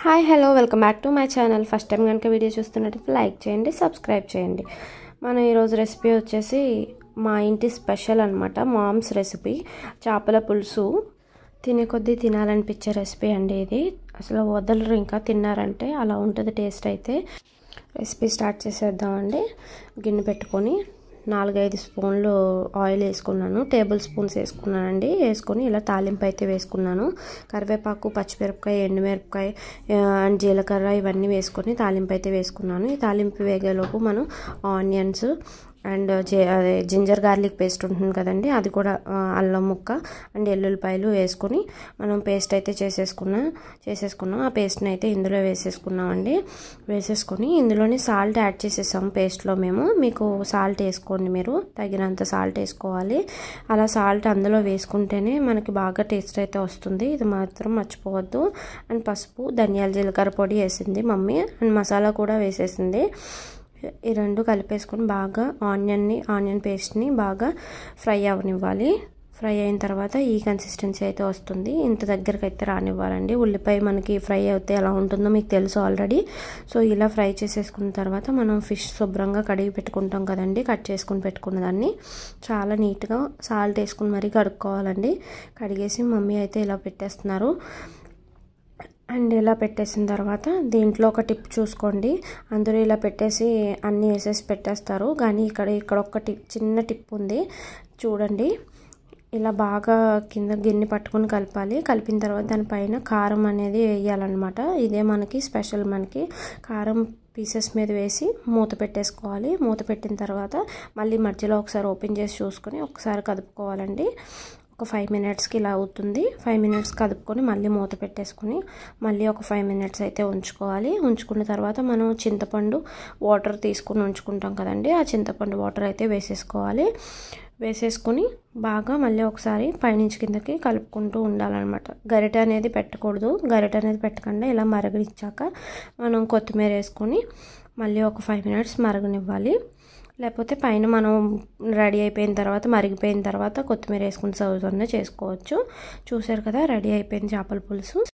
hi hello welcome back to my channel first time కనుక video చూస్తున్నట్టయితే like చేయండి subscribe చేయండి మనం ఈరోజు రెసిపీ వచ్చేసి మా ఇంటి స్పెషల్ అనమాట మామ్స్ రెసిపీ చేపల పులుసు తినే కొద్దీ తినాలనిపించే రెసిపీ అండి ఇది అసలు వదలరు ఇంకా తిన్నారంటే అలా ఉంటుంది టేస్ట్ అయితే రెసిపీ స్టార్ట్ చేసేద్దామండి గిన్నె పెట్టుకొని నాలుగైదు స్పూన్లు ఆయిల్ వేసుకున్నాను టేబుల్ స్పూన్స్ వేసుకున్నానండి వేసుకొని ఇలా తాలింపు అయితే వేసుకున్నాను కరివేపాకు పచ్చిమిరపకాయ ఎండుమిరపకాయ అండ్ జీలకర్ర ఇవన్నీ వేసుకొని తాలింపు అయితే వేసుకున్నాను ఈ తాలింపు వేగేలోపు మనం ఆనియన్స్ అండ్ అదే జింజర్ గార్లిక్ పేస్ట్ ఉంటుంది కదండి అది కూడా అల్లం ముక్క అండ్ ఎల్లుల్లిపాయలు వేసుకొని మనం పేస్ట్ అయితే చేసేసుకున్నా చేసేసుకున్నాం ఆ పేస్ట్ని అయితే ఇందులో వేసేసుకున్నామండి వేసేసుకొని ఇందులోనే సాల్ట్ యాడ్ చేసేసాం పేస్ట్లో మేము మీకు సాల్ట్ వేసుకోండి మీరు తగినంత సాల్ట్ వేసుకోవాలి అలా సాల్ట్ అందులో వేసుకుంటేనే మనకి బాగా టేస్ట్ అయితే వస్తుంది ఇది మాత్రం మర్చిపోవద్దు అండ్ పసుపు ధనియాల జీలకర్ర పొడి వేసింది మమ్మీ అండ్ మసాలా కూడా వేసేసింది ఈ రెండు కలిపేసుకొని బాగా ఆనియన్ని ఆనియన్ పేస్ట్ని బాగా ఫ్రై అవనివ్వాలి ఫ్రై అయిన తర్వాత ఈ కన్సిస్టెన్సీ అయితే వస్తుంది ఇంత దగ్గరకు అయితే రానివ్వాలండి ఉల్లిపాయ మనకి ఫ్రై అయితే ఎలా ఉంటుందో మీకు తెలుసు ఆల్రెడీ సో ఇలా ఫ్రై చేసేసుకున్న తర్వాత మనం ఫిష్ శుభ్రంగా కడిగి పెట్టుకుంటాం కదండి కట్ చేసుకుని పెట్టుకున్న దాన్ని చాలా నీట్గా సాల్ట్ వేసుకుని మరీ కడుక్కోవాలండి కడిగేసి మమ్మీ అయితే ఇలా పెట్టేస్తున్నారు అండ్ ఇలా పెట్టేసిన తర్వాత దీంట్లో ఒక టిప్ చూసుకోండి అందరూ ఇలా పెట్టేసి అన్నీ వేసేసి పెట్టేస్తారు కానీ ఇక్కడ ఇక్కడ ఒక టిప్ చిన్న టిప్ ఉంది చూడండి ఇలా బాగా కింద గిన్నె పట్టుకొని కలపాలి కలిపిన తర్వాత దానిపైన కారం అనేది వేయాలన్నమాట ఇదే మనకి స్పెషల్ మనకి కారం పీసెస్ మీద వేసి మూత పెట్టేసుకోవాలి మూత పెట్టిన తర్వాత మళ్ళీ మధ్యలో ఒకసారి ఓపెన్ చేసి చూసుకొని ఒకసారి కదుపుకోవాలండి ఒక ఫైవ్ మినిట్స్కి ఇలా అవుతుంది ఫైవ్ మినిట్స్ కదుపుకొని మళ్ళీ మూత పెట్టేసుకొని మళ్ళీ ఒక ఫైవ్ మినిట్స్ అయితే ఉంచుకోవాలి ఉంచుకున్న తర్వాత మనం చింతపండు వాటర్ తీసుకుని ఉంచుకుంటాం కదండి ఆ చింతపండు వాటర్ అయితే వేసేసుకోవాలి వేసేసుకొని బాగా మళ్ళీ ఒకసారి పైనుంచి కిందకి కలుపుకుంటూ ఉండాలన్నమాట గరిట అనేది పెట్టకూడదు గరిట అనేది పెట్టకుండా ఇలా మరగనిచ్చాక మనం కొత్తిమీర వేసుకొని మళ్ళీ ఒక ఫైవ్ మినిట్స్ మరగనివ్వాలి లేకపోతే పైన మనం రెడీ అయిపోయిన తర్వాత మరిగిపోయిన తర్వాత కొత్తిమీర వేసుకుని సర్వ్ చేసుకోవచ్చు చూసారు కదా రెడీ అయిపోయింది చేపల పులుసు